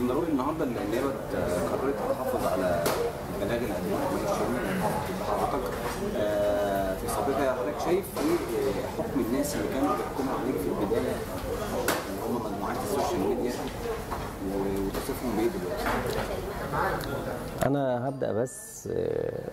ضروري النهارده النيابه قررت تحافظ على البلاغ اللي قدمته من الشؤون حضرتك آه، في سابقها حضرتك شايف ايه آه، حكم الناس اللي كانوا بيحكموا عليك في البدايه اللي هم مجموعات السوشيال ميديا و- وتصفهم بايه دلوقتي؟ أنا هبدأ بس آه،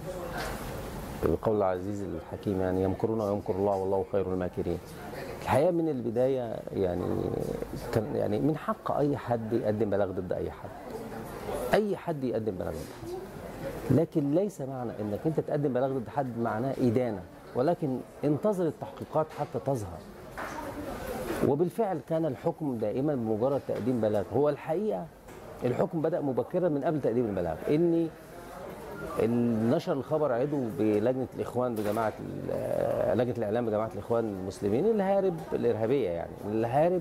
بقول العزيز الحكيم يعني يمكرون ويمكر الله والله خير الماكرين. الحقيقة من البداية يعني كان يعني من حق أي حد يقدم بلاغ ضد أي حد. أي حد يقدم بلاغ ضد حد. لكن ليس معنى انك انت تقدم بلاغ ضد حد معناه ادانه ولكن انتظر التحقيقات حتى تظهر وبالفعل كان الحكم دائما بمجرد تقديم بلاغ هو الحقيقه الحكم بدا مبكرا من قبل تقديم البلاغ اني نشر الخبر عضو بلجنه الاخوان بجماعه ال- لجنه الاعلام بجماعه الاخوان المسلمين الهارب الارهابيه يعني الهارب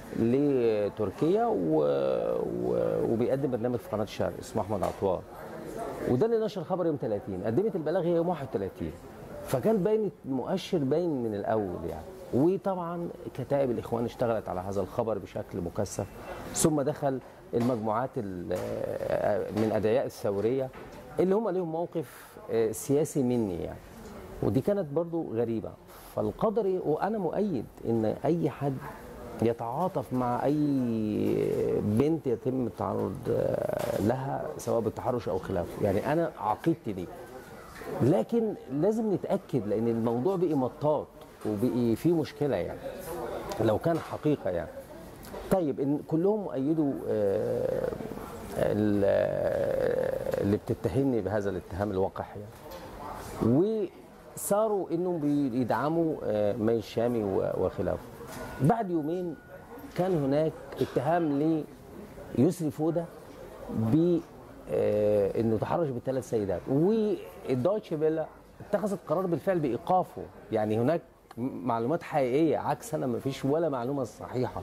لتركيا و... و... وبيقدم برنامج في قناه الشرق اسمه احمد عطوان وده اللي نشر الخبر يوم 30 قدمت البلاغ هي يوم 31 فكان باين مؤشر باين من الاول يعني وطبعا كتائب الاخوان اشتغلت على هذا الخبر بشكل مكثف ثم دخل المجموعات ال- من ادعياء الثوريه اللي هم ليهم موقف آه، سياسي مني يعني ودي كانت برضو غريبه فالقدر وانا مؤيد ان اي حد يتعاطف مع اي بنت يتم التعرض آه، لها سواء بالتحرش او خلافه يعني انا عقيدتي دي لكن لازم نتاكد لان الموضوع بقي مطاط وبقي فيه مشكله يعني لو كان حقيقه يعني طيب ان كلهم مؤيدوا آه، ال- آه، اللي بتتهمني بهذا الاتهام الوقح يعني وصاروا انهم بيدعموا آه، مي الشامي و- وخلافه بعد يومين كان هناك اتهام ليسري فوده ب آه، انه تحرش بالثلاث سيدات والدويتشه فيلا اتخذت قرار بالفعل بايقافه يعني هناك معلومات حقيقيه عكس انا ما فيش ولا معلومه صحيحه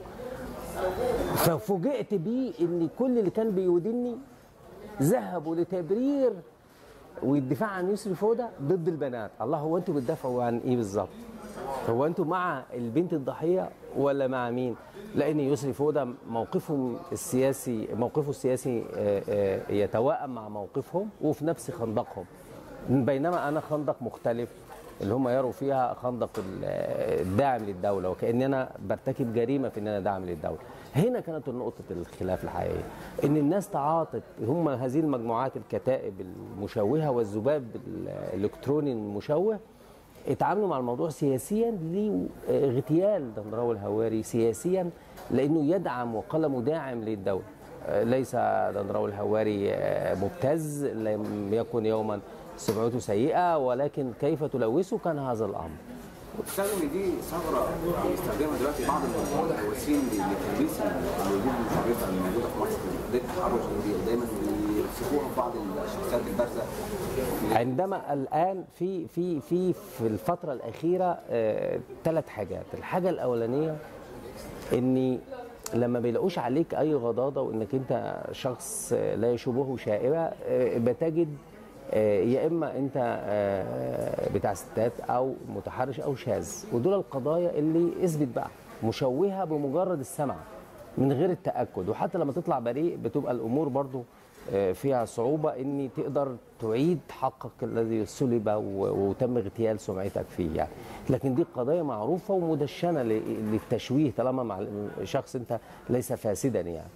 ففوجئت بيه ان كل اللي كان بيودني ذهبوا لتبرير والدفاع عن يسري فوده ضد البنات الله هو انتوا بتدافعوا عن ايه بالظبط هو انتوا مع البنت الضحيه ولا مع مين لان يسري فوده موقفهم السياسي موقفه السياسي آه، آه، يتوائم مع موقفهم وفي نفس خندقهم بينما انا خندق مختلف اللي هم يروا فيها خندق ال- الداعم للدوله وكان انا برتكب جريمه في ان انا داعم للدوله هنا كانت نقطه الخلاف الحقيقيه ان الناس تعاطت هم هذه المجموعات الكتائب المشوهه والذباب الالكتروني المشوه اتعاملوا مع الموضوع سياسيا لاغتيال دندراوي الهواري سياسيا لانه يدعم وقلمه داعم للدوله آه، ليس دندراوي الهواري آه، مبتز لم يكن يوما سمعته سيئه ولكن كيف تلوثه كان هذا الامر بتستخدم ان دي ثغره بيستخدمها دلوقتي بعض المهوسين لتلبيس الوجوه المشرفه اللي موجوده في مصر ضد التحرش دي دايما بيرسخوها في بعض الشخصيات البارزه عندما الان في في في في الفتره الاخيره ثلاث حاجات الحاجه الاولانيه اني لما بيلاقوش عليك اي غضاضه وانك انت شخص آه، لا يشوبه شائبه آه، بتجد آه، يا اما انت آه، بتاع ستات او متحرش او شاذ ودول القضايا اللي اثبت بقى مشوهه بمجرد السمع من غير التاكد وحتى لما تطلع بريء بتبقى الامور برضو آه، فيها صعوبه ان تقدر تعيد حقك الذي سلب و- وتم اغتيال سمعتك فيه يعني لكن دي قضايا معروفه ومدشنه ل- للتشويه طالما مع شخص انت ليس فاسدا يعني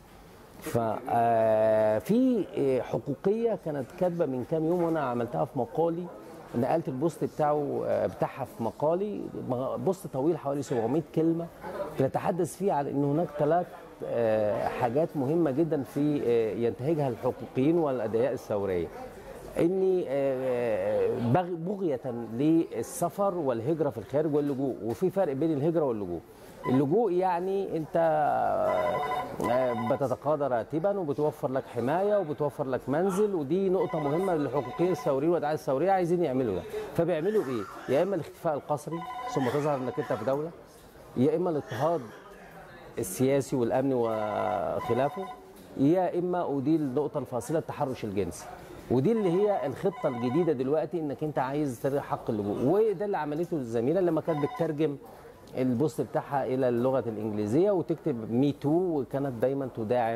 ففي حقوقيه كانت كاتبه من كام يوم وانا عملتها في مقالي نقلت البوست بتاعه آه، بتاعها في مقالي م- بوست طويل حوالي 700 كلمه بنتحدث فيه على ان هناك ثلاث آه، حاجات مهمه جدا في آه، ينتهجها الحقوقيين والادعياء الثوريه اني آه، بغ- بغيه للسفر والهجره في الخارج واللجوء وفي فرق بين الهجره واللجوء اللجوء يعني انت آه، بتتقاضى راتبا وبتوفر لك حمايه وبتوفر لك منزل ودي نقطه مهمه للحقوقيين الثوريين والدعايه الثوريه عايزين يعملوا ده فبيعملوا ايه يا اما الاختفاء القسري ثم تظهر انك انت في دوله يا اما الاضطهاد السياسي والامني وخلافه يا اما ودي النقطه الفاصله التحرش الجنسي ودي اللي هي الخطه الجديده دلوقتي انك انت عايز تلغي حق اللجوء وده اللي عملته الزميله لما كانت بتترجم البوست بتاعها الى اللغه الانجليزيه وتكتب مي تو وكانت دايما تداعم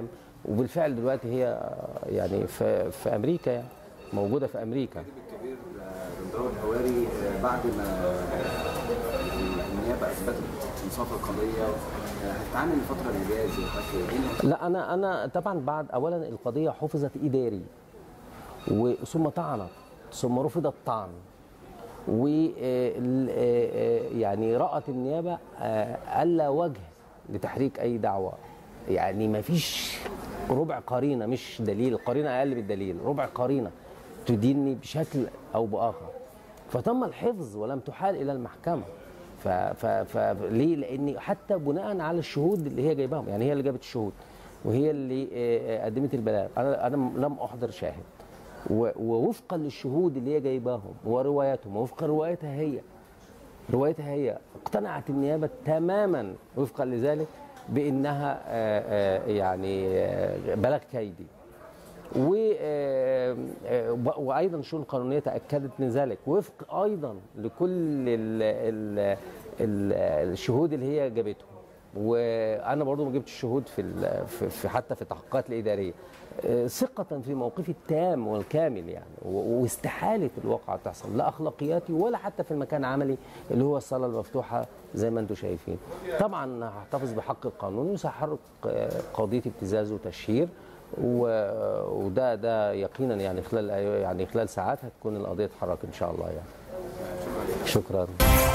وبالفعل دلوقتي هي يعني في, في امريكا يعني موجوده في امريكا الكبير رمضان الهواري آه، بعد ما آه، النيابه اثبتت انصاف القضيه آه، هتتعامل الفتره اللي جايه ازاي؟ حضرتك ايه اللي لا انا انا طبعا بعد اولا القضيه حفظت اداري وثم طعنت ثم رفض الطعن و ال- يعني رأت النيابة آه، ألا وجه لتحريك أي دعوة يعني ما فيش ربع قرينة مش دليل قرينة أقل من الدليل ربع قرينة تديني بشكل أو بآخر فتم الحفظ ولم تحال إلى المحكمة ف ف ف ليه؟ لأن حتى بناء على الشهود اللي هي جايباهم يعني هي اللي جابت الشهود وهي اللي آه، آه، قدمت البلاغ أنا أنا لم أحضر شاهد و- ووفقا للشهود اللي هي جايباهم ورواياتهم ووفقا لروايتها هي روايتها هي اقتنعت النيابه تماما وفقا لذلك بانها آه، آه، يعني آه، بلاغ كيدي و آه، آه، و- وايضا الشؤون القانونيه تاكدت من ذلك وفق ايضا لكل ال ال ال الشهود اللي هي جابتهم وانا برضو ما جبتش شهود في ال- في في- حتى في التحقيقات الاداريه آه، ثقة في موقفي التام والكامل يعني و- واستحالة الواقعة تحصل لا أخلاقياتي ولا حتى في المكان عملي اللي هو الصالة المفتوحة زي ما أنتم شايفين طبعا هحتفظ بحق القانون وسأحرك آه، قضية ابتزاز وتشهير و- وده ده يقينا يعني خلال يعني خلال ساعات هتكون القضية اتحركت إن شاء الله يعني شكرا